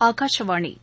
ஆகாஷவாணி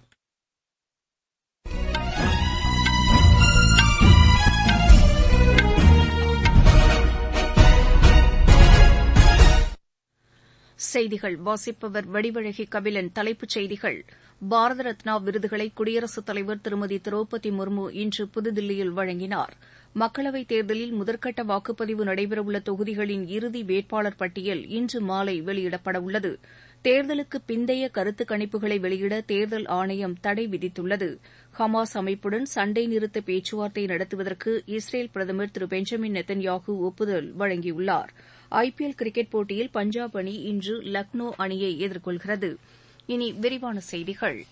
செய்திகள் வாசிப்பவர் வடிவழகி கபிலன் தலைப்புச் செய்திகள் பாரத ரத்னா விருதுகளை குடியரசுத் தலைவர் திருமதி திரௌபதி முர்மு இன்று புதுதில்லியில் வழங்கினார் மக்களவைத் தேர்தலில் முதற்கட்ட வாக்குப்பதிவு நடைபெறவுள்ள தொகுதிகளின் இறுதி வேட்பாளர் பட்டியல் இன்று மாலை வெளியிடப்படவுள்ளது தேர்தலுக்கு பிந்தைய கருத்து கணிப்புகளை வெளியிட தேர்தல் ஆணையம் தடை விதித்துள்ளது ஹமாஸ் அமைப்புடன் சண்டை நிறுத்த பேச்சுவார்த்தை நடத்துவதற்கு இஸ்ரேல் பிரதமர் திரு பெஞ்சமின் நெத்தன்யாகு ஒப்புதல் வழங்கியுள்ளார் ஐபிஎல் கிரிக்கெட் போட்டியில் பஞ்சாப் அணி இன்று லக்னோ அணியை எதிர்கொள்கிறது இனி விரிவான செய்திகள்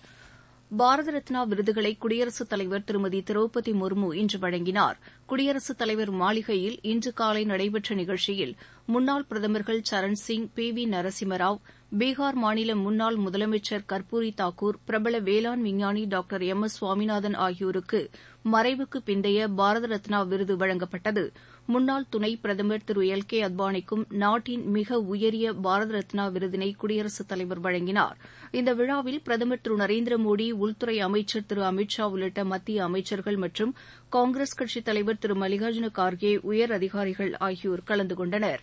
பாரத ரத்னா விருதுகளை குடியரசுத் தலைவர் திருமதி திரௌபதி முர்மு இன்று வழங்கினார் குடியரசுத் தலைவர் மாளிகையில் இன்று காலை நடைபெற்ற நிகழ்ச்சியில் முன்னாள் பிரதமர்கள் சரண்சிங் பி வி நரசிம்மராவ் பீகார் மாநில முன்னாள் முதலமைச்சர் கர்பூரி தாக்கூர் பிரபல வேளாண் விஞ்ஞானி டாக்டர் எம் எஸ் சுவாமிநாதன் ஆகியோருக்கு மறைவுக்கு பிந்தைய பாரத ரத்னா விருது வழங்கப்பட்டது முன்னாள் துணை பிரதமர் திரு எல் கே அத்வானிக்கும் நாட்டின் மிக உயரிய பாரத ரத்னா விருதினை குடியரசுத் தலைவர் வழங்கினார் இந்த விழாவில் பிரதமர் திரு நரேந்திர மோடி உள்துறை அமைச்சர் திரு அமித் ஷா உள்ளிட்ட மத்திய அமைச்சர்கள் மற்றும் காங்கிரஸ் கட்சித் தலைவர் திரு மல்லிகார்ஜுன கார்கே உயர் அதிகாரிகள் ஆகியோர் கலந்து கொண்டனர்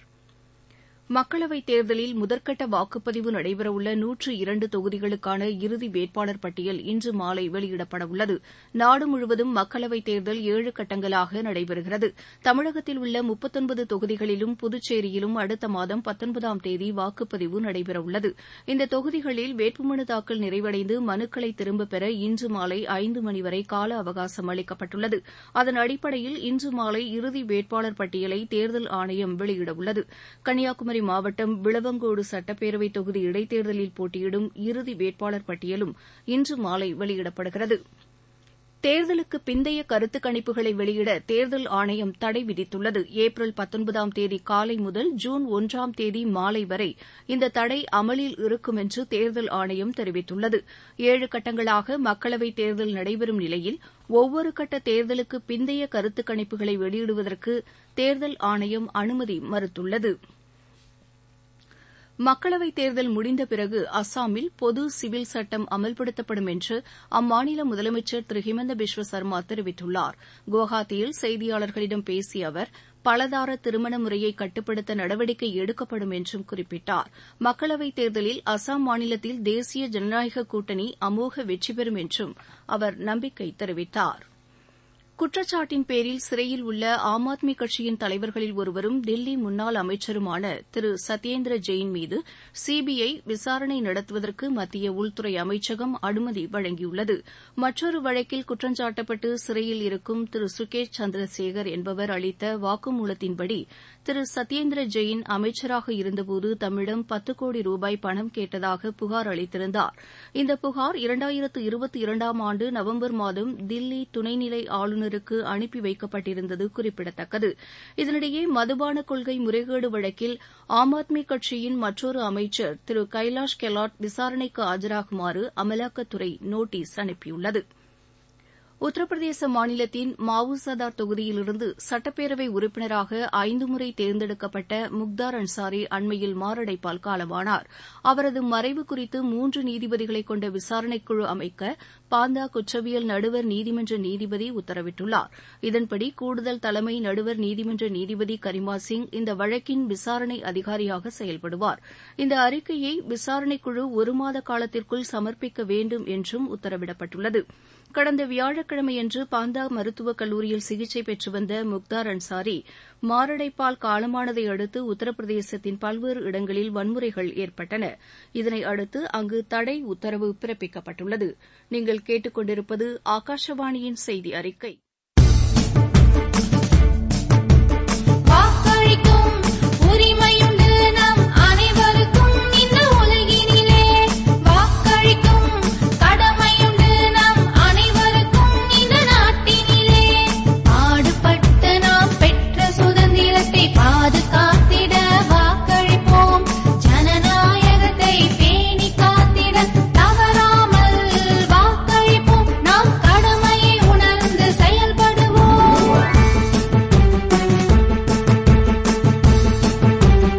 மக்களவைத் தேர்தலில் முதற்கட்ட வாக்குப்பதிவு நடைபெறவுள்ள நூற்று இரண்டு தொகுதிகளுக்கான இறுதி வேட்பாளர் பட்டியல் இன்று மாலை வெளியிடப்படவுள்ளது நாடு முழுவதும் மக்களவைத் தேர்தல் ஏழு கட்டங்களாக நடைபெறுகிறது தமிழகத்தில் உள்ள முப்பத்தொன்பது தொகுதிகளிலும் புதுச்சேரியிலும் அடுத்த மாதம் பத்தொன்பதாம் தேதி வாக்குப்பதிவு நடைபெறவுள்ளது இந்த தொகுதிகளில் வேட்புமனு தாக்கல் நிறைவடைந்து மனுக்களை திரும்பப் பெற இன்று மாலை ஐந்து மணி வரை கால அவகாசம் அளிக்கப்பட்டுள்ளது அதன் அடிப்படையில் இன்று மாலை இறுதி வேட்பாளர் பட்டியலை தேர்தல் ஆணையம் வெளியிடவுள்ளது கன்னியாகுமரி கன்னியாகுமரி மாவட்டம் விளவங்கோடு சட்டப்பேரவை தொகுதி இடைத்தேர்தலில் போட்டியிடும் இறுதி வேட்பாளர் பட்டியலும் இன்று மாலை வெளியிடப்படுகிறது தேர்தலுக்கு பிந்தைய கருத்து கணிப்புகளை வெளியிட தேர்தல் ஆணையம் தடை விதித்துள்ளது ஏப்ரல் பத்தொன்பதாம் தேதி காலை முதல் ஜூன் ஒன்றாம் தேதி மாலை வரை இந்த தடை அமலில் இருக்கும் என்று தேர்தல் ஆணையம் தெரிவித்துள்ளது ஏழு கட்டங்களாக மக்களவைத் தேர்தல் நடைபெறும் நிலையில் ஒவ்வொரு கட்ட தேர்தலுக்கு பிந்தைய கருத்து கணிப்புகளை வெளியிடுவதற்கு தேர்தல் ஆணையம் அனுமதி மறுத்துள்ளது மக்களவைத் தேர்தல் முடிந்த பிறகு அஸ்ஸாமில் பொது சிவில் சட்டம் அமல்படுத்தப்படும் என்று அம்மாநில முதலமைச்சர் திரு ஹிமந்த பிஸ்வ சர்மா தெரிவித்துள்ளார் குவஹாத்தியில் செய்தியாளர்களிடம் பேசிய அவர் பலதார திருமண முறையை கட்டுப்படுத்த நடவடிக்கை எடுக்கப்படும் என்றும் குறிப்பிட்டார் மக்களவைத் தேர்தலில் அஸ்ஸாம் மாநிலத்தில் தேசிய ஜனநாயக கூட்டணி அமோக வெற்றி பெறும் என்றும் அவர் நம்பிக்கை தெரிவித்தாா் குற்றச்சாட்டின் பேரில் சிறையில் உள்ள ஆம் ஆத்மி கட்சியின் தலைவர்களில் ஒருவரும் தில்லி முன்னாள் அமைச்சருமான திரு சத்யேந்திர ஜெயின் மீது சிபிஐ விசாரணை நடத்துவதற்கு மத்திய உள்துறை அமைச்சகம் அனுமதி வழங்கியுள்ளது மற்றொரு வழக்கில் குற்றஞ்சாட்டப்பட்டு சிறையில் இருக்கும் திரு சுகேஷ் சந்திரசேகர் என்பவர் அளித்த வாக்குமூலத்தின்படி திரு சத்யேந்திர ஜெயின் அமைச்சராக இருந்தபோது தம்மிடம் பத்து கோடி ரூபாய் பணம் கேட்டதாக புகார் அளித்திருந்தார் இந்த புகார் இரண்டாயிரத்து இருபத்தி இரண்டாம் ஆண்டு நவம்பர் மாதம் தில்லி துணைநிலை ஆளுநர் ஆளுநருக்கு அனுப்பி வைக்கப்பட்டிருந்தது குறிப்பிடத்தக்கது இதனிடையே மதுபான கொள்கை முறைகேடு வழக்கில் ஆம் ஆத்மி கட்சியின் மற்றொரு அமைச்சர் திரு கைலாஷ் கெலாட் விசாரணைக்கு ஆஜராகுமாறு அமலாக்கத்துறை நோட்டீஸ் அனுப்பியுள்ளது உத்தரப்பிரதேச மாநிலத்தின் மாவுசதார் தொகுதியிலிருந்து சட்டப்பேரவை உறுப்பினராக ஐந்து முறை தேர்ந்தெடுக்கப்பட்ட முக்தார் அன்சாரி அண்மையில் மாரடைப்பால் காலமானார் அவரது மறைவு குறித்து மூன்று நீதிபதிகளை கொண்ட விசாரணைக்குழு அமைக்க பாந்தா குற்றவியல் நடுவர் நீதிமன்ற நீதிபதி உத்தரவிட்டுள்ளார் இதன்படி கூடுதல் தலைமை நடுவர் நீதிமன்ற நீதிபதி கரிமா சிங் இந்த வழக்கின் விசாரணை அதிகாரியாக செயல்படுவார் இந்த அறிக்கையை விசாரணைக்குழு ஒரு மாத காலத்திற்குள் சமர்ப்பிக்க வேண்டும் என்றும் உத்தரவிடப்பட்டுள்ளது கடந்த வியாழக்கிழமையன்று பாந்தா மருத்துவக் கல்லூரியில் சிகிச்சை பெற்று வந்த முக்தார் அன்சாரி மாரடைப்பால் காலமானதை அடுத்து உத்தரப்பிரதேசத்தின் பல்வேறு இடங்களில் வன்முறைகள் ஏற்பட்டன இதனை அடுத்து அங்கு தடை உத்தரவு பிறப்பிக்கப்பட்டுள்ளது நீங்கள் கேட்டுக்கொண்டிருப்பது ஆகாஷவாணியின் செய்தி அறிக்கை உரிமையுண்டு நம் அனைவருக்கும் இந்த உலகினிலே வாக்களிக்கும் கடமையுண்டு நம் அனைவருக்கும் இந்த நாட்டினிலே பாடுபட்டு நாம் பெற்ற சுதந்திரத்தை பாதுகாத்திட வாக்களிப்போம் ஜனநாயகத்தை பேணி காத்திட தவறாமல் வாக்களிப்போம் நாம் கடமையை உணர்ந்து செயல்படுவோம்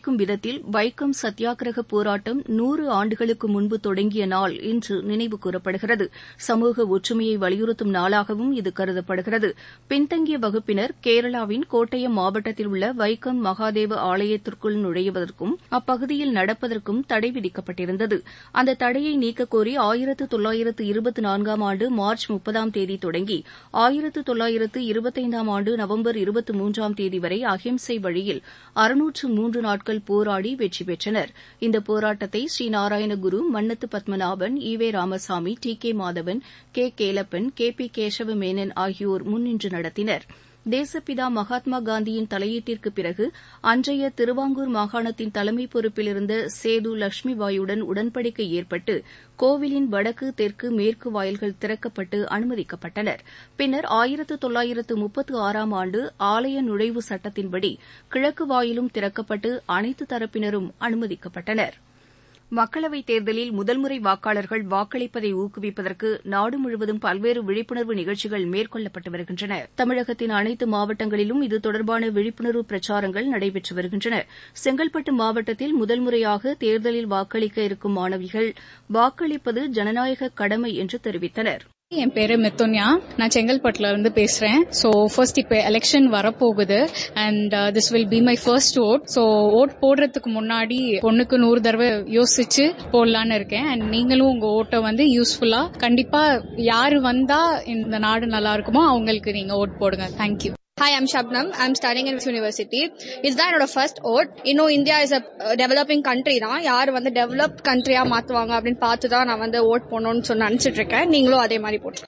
சிந்திக்கும் விதத்தில் வைக்கம் சத்தியாகிரக போராட்டம் நூறு ஆண்டுகளுக்கு முன்பு தொடங்கிய நாள் இன்று நினைவு கூறப்படுகிறது சமூக ஒற்றுமையை வலியுறுத்தும் நாளாகவும் இது கருதப்படுகிறது பின்தங்கிய வகுப்பினர் கேரளாவின் கோட்டயம் மாவட்டத்தில் உள்ள வைக்கம் மகாதேவ ஆலயத்திற்குள் நுழைவதற்கும் அப்பகுதியில் நடப்பதற்கும் தடை விதிக்கப்பட்டிருந்தது அந்த தடையை நீக்கக் கோரி ஆயிரத்து தொள்ளாயிரத்து இருபத்தி நான்காம் ஆண்டு மார்ச் முப்பதாம் தேதி தொடங்கி ஆயிரத்து தொள்ளாயிரத்து இருபத்தைந்தாம் ஆண்டு நவம்பர் இருபத்தி மூன்றாம் தேதி வரை அஹிம்சை வழியில் அறுநூற்று மூன்று நாட்கள் போராடி வெற்றி பெற்றனர் இந்த போராட்டத்தை ஸ்ரீநாராயணகுரு மன்னத்து பத்மநாபன் ஈ வே Ramasamy T K Madhavan K Kelappan K P Kesava Menon ஆகியோர் முன்னின்று நடத்தினர் தேசப்பிதா மகாத்மா காந்தியின் தலையீட்டிற்கு பிறகு அன்றைய திருவாங்கூர் மாகாணத்தின் தலைமை பொறுப்பில் இருந்த சேது லட்சுமிபாயுடன் உடன்படிக்கை ஏற்பட்டு கோவிலின் வடக்கு தெற்கு மேற்கு வாயில்கள் திறக்கப்பட்டு அனுமதிக்கப்பட்டனர் பின்னர் ஆயிரத்து தொள்ளாயிரத்து முப்பத்து ஆறாம் ஆண்டு ஆலய நுழைவு சட்டத்தின்படி கிழக்கு வாயிலும் திறக்கப்பட்டு அனைத்து தரப்பினரும் அனுமதிக்கப்பட்டனா் மக்களவைத் தேர்தலில் முதல்முறை வாக்காளர்கள் வாக்களிப்பதை ஊக்குவிப்பதற்கு நாடு முழுவதும் பல்வேறு விழிப்புணர்வு நிகழ்ச்சிகள் மேற்கொள்ளப்பட்டு வருகின்றன தமிழகத்தின் அனைத்து மாவட்டங்களிலும் இது தொடர்பான விழிப்புணர்வு பிரச்சாரங்கள் நடைபெற்று வருகின்றன செங்கல்பட்டு மாவட்டத்தில் முதல் முறையாக தேர்தலில் வாக்களிக்க இருக்கும் மாணவிகள் வாக்களிப்பது ஜனநாயக கடமை என்று தெரிவித்தனா் என் பேரு மித்துன்யா நான் செங்கல்பட்டுல இருந்து பேசுறேன் சோ ஃபர்ஸ்ட் இப்ப எலெக்ஷன் வரப்போகுது and this will be my first vote so vote போடுறதுக்கு முன்னாடி பொண்ணுக்கு நூறு தடவை யோசிச்சு போடலான்னு இருக்கேன் அண்ட் நீங்களும் உங்க ஓட்டை வந்து யூஸ்ஃபுல்லா கண்டிப்பா யாரு வந்தா இந்த நாடு நல்லா இருக்குமோ அவங்களுக்கு நீங்க ஓட் போடுங்க thank you Hi, I'm Shabnam. I'm studying in this university. இதுதான் என்னோட ஃபர்ஸ்ட் ஓட் இன்னும் India is a developing country தான் யார் வந்து டெவலப் கண்ட்ரியா மாத்துவாங்க அப்படின்னு பார்த்து தான் நான் வந்து ஓட் போடணும்னு சொல்லி நினைச்சிட்டு இருக்கேன் நீங்களும் அதே மாதிரி போட்டு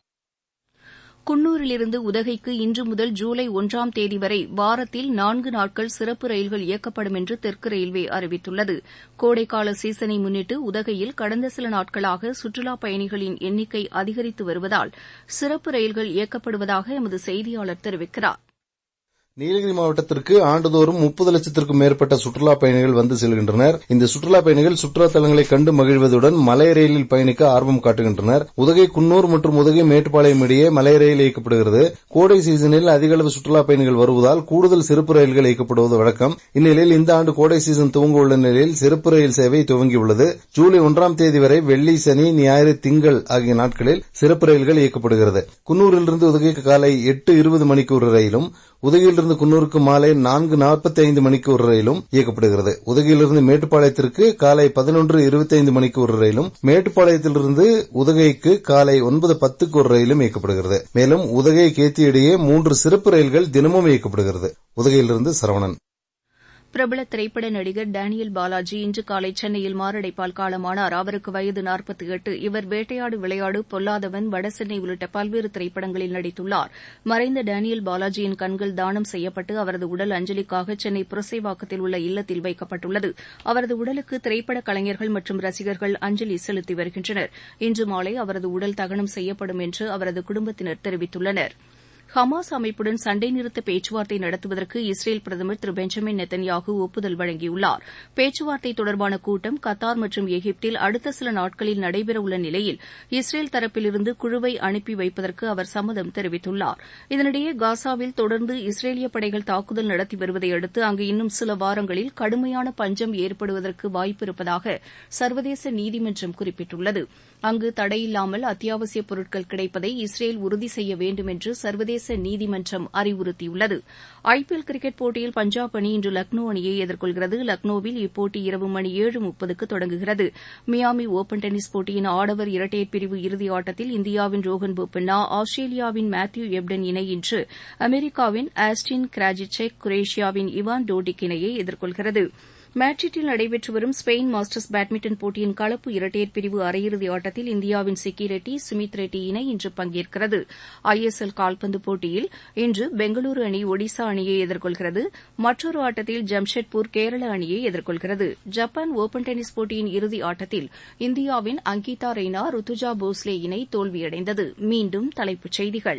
குன்னூரிலிருந்து உதகைக்கு இன்று முதல் ஜூலை ஒன்றாம் தேதி வரை வாரத்தில் நான்கு நாட்கள் சிறப்பு ரயில்கள் இயக்கப்படும் என்று தெற்கு ரயில்வே அறிவித்துள்ளது கோடைக்கால சீசனை முன்னிட்டு உதகையில் கடந்த சில நாட்களாக சுற்றுலாப் பயணிகளின் எண்ணிக்கை அதிகரித்து வருவதால் சிறப்பு ரயில்கள் இயக்கப்படுவதாக எமது செய்தியாளர் தெரிவிக்கிறார் நீலகிரி மாவட்டத்திற்கு ஆண்டுதோறும் முப்பது லட்சத்திற்கும் மேற்பட்ட சுற்றுலா பயணிகள் வந்து செல்கின்றனர் இந்த சுற்றுலா பயணிகள் சுற்றுலா தலங்களை கண்டு மகிழ்வதுடன் மலை ரயிலில் பயணிக்க ஆர்வம் காட்டுகின்றனர் உதகை குன்னூர் மற்றும் உதகை மேட்டுப்பாளையம் இடையே மலை ரயில் இயக்கப்படுகிறது கோடை சீசனில் அதிக அளவு சுற்றுலா பயணிகள் வருவதால் கூடுதல் சிறப்பு ரயில்கள் இயக்கப்படுவது வழக்கம் இந்நிலையில் இந்த ஆண்டு கோடை சீசன் துவங்க உள்ள நிலையில் சிறப்பு ரயில் சேவை துவங்கியுள்ளது ஜூலை ஒன்றாம் தேதி வரை வெள்ளி சனி ஞாயிறு திங்கள் ஆகிய நாட்களில் சிறப்பு ரயில்கள் இயக்கப்படுகிறது குன்னூரிலிருந்து உதகைக்கு காலை எட்டு இருபது மணிக்கு ஒரு ரயிலும் உதகையிலிருந்து குன்னூருக்கு மாலை நான்கு நாற்பத்தி ஐந்து மணிக்கு ஒரு ரயிலும் இயக்கப்படுகிறது உதகையிலிருந்து மேட்டுப்பாளையத்திற்கு காலை பதினொன்று இருபத்தி ஐந்து மணிக்கு ஒரு ரயிலும் மேட்டுப்பாளையத்திலிருந்து உதகைக்கு காலை ஒன்பது பத்துக்கு ஒரு ரயிலும் இயக்கப்படுகிறது மேலும் உதகை கேத்தி இடையே மூன்று சிறப்பு ரயில்கள் தினமும் இயக்கப்படுகிறது உதகையிலிருந்து சரவணன் பிரபல திரைப்பட நடிகர் டேனியல் பாலாஜி இன்று காலை சென்னையில் மாரடைப்பால் காலமானார் அவருக்கு வயது நாற்பத்தி எட்டு இவர் வேட்டையாடு விளையாடு பொல்லாதவன் வடசென்னை உள்ளிட்ட பல்வேறு திரைப்படங்களில் நடித்துள்ளார் மறைந்த டேனியல் பாலாஜியின் கண்கள் தானம் செய்யப்பட்டு அவரது உடல் அஞ்சலிக்காக சென்னை புரசைவாக்கத்தில் உள்ள இல்லத்தில் வைக்கப்பட்டுள்ளது அவரது உடலுக்கு திரைப்பட கலைஞர்கள் மற்றும் ரசிகர்கள் அஞ்சலி செலுத்தி வருகின்றனர் இன்று மாலை அவரது உடல் தகனம் செய்யப்படும் என்று அவரது குடும்பத்தினர் தெரிவித்துள்ளனா் ஹமாஸ் அமைப்புடன் சண்டை நிறுத்த பேச்சுவார்த்தை நடத்துவதற்கு இஸ்ரேல் பிரதமர் திரு பெஞ்சமின் நெத்தன்யாகு ஒப்புதல் வழங்கியுள்ளார் பேச்சுவார்த்தை தொடர்பான கூட்டம் கத்தார் மற்றும் எகிப்தில் அடுத்த சில நாட்களில் நடைபெறவுள்ள நிலையில் இஸ்ரேல் தரப்பிலிருந்து குழுவை அனுப்பி வைப்பதற்கு அவர் சம்மதம் தெரிவித்துள்ளார் இதனிடையே காசாவில் தொடர்ந்து இஸ்ரேலிய படைகள் தாக்குதல் நடத்தி வருவதை அடுத்து அங்கு இன்னும் சில வாரங்களில் கடுமையான பஞ்சம் ஏற்படுவதற்கு வாய்ப்பு இருப்பதாக சர்வதேச நீதிமன்றம் குறிப்பிட்டுள்ளது அங்கு தடையில்லாமல் அத்தியாவசியப் பொருட்கள் கிடைப்பதை இஸ்ரேல் உறுதி செய்ய வேண்டும் என்று சர்வதேச நீதிமன்றம் அறிவுறுத்தியுள்ளது ஐபிஎல் கிரிக்கெட் போட்டியில் பஞ்சாப் அணி இன்று லக்னோ அணியை எதிர்கொள்கிறது லக்னோவில் இப்போட்டி இரவு மணி ஏழு முப்பதுக்கு தொடங்குகிறது மியாமி ஒபன் டென்னிஸ் போட்டியின் ஆடவர் இரட்டையர் பிரிவு இறுதி ஆட்டத்தில் இந்தியாவின் ரோஹன் போப்பண்ணா ஆஸ்திரேலியாவின் மேத்யூ எப்டன் இணை இன்று அமெரிக்காவின் ஆஸ்டின் கிராஜிச்செக் குரேஷியாவின் இவான் டோடிக் இணையை எதிர்கொள்கிறது மேட்ரிட்டில் நடைபெற்று வரும் ஸ்பெயின் மாஸ்டர்ஸ் பேட்மிண்டன் போட்டியின் கலப்பு இரட்டையர் பிரிவு அரையிறுதி ஆட்டத்தில் இந்தியாவின் சிக்கி ரெட்டி சுமித் ரெட்டி இணை இன்று பங்கேற்கிறது ஐஎஸ்எல் கால்பந்து போட்டியில் இன்று பெங்களூரு அணி ஒடிசா அணியை எதிர்கொள்கிறது மற்றொரு ஆட்டத்தில் ஜம்ஷெட்பூர் கேரள அணியை எதிர்கொள்கிறது ஜப்பான் ஒபன் டென்னிஸ் போட்டியின் இறுதி ஆட்டத்தில் இந்தியாவின் அங்கிதா ரெய்னா ருத்துஜா போஸ்லே இணை தோல்வியடைந்தது மீண்டும் தலைப்புச் செய்திகள்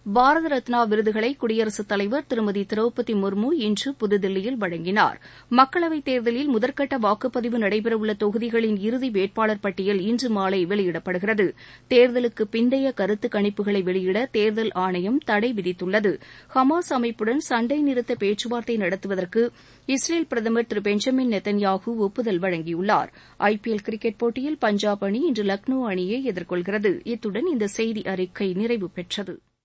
பாரத ரத்னா விருதுகளை குடியரசுத் தலைவர் திருமதி திரௌபதி முர்மு இன்று புதுதில்லியில் வழங்கினார் மக்களவைத் தேர்தலில் முதற்கட்ட வாக்குப்பதிவு நடைபெறவுள்ள தொகுதிகளின் இறுதி வேட்பாளர் பட்டியல் இன்று மாலை வெளியிடப்படுகிறது தேர்தலுக்கு பிந்தைய கருத்து கணிப்புகளை வெளியிட தேர்தல் ஆணையம் தடை விதித்துள்ளது ஹமாஸ் அமைப்புடன் சண்டை நிறுத்த பேச்சுவார்த்தை நடத்துவதற்கு இஸ்ரேல் பிரதமர் திரு பெஞ்சமின் நெத்தன்யாகு ஒப்புதல் வழங்கியுள்ளார் ஐபிஎல் கிரிக்கெட் போட்டியில் பஞ்சாப் அணி இன்று லக்னோ அணியை எதிர்கொள்கிறது இத்துடன் இந்த செய்தி அறிக்கை நிறைவு பெற்றது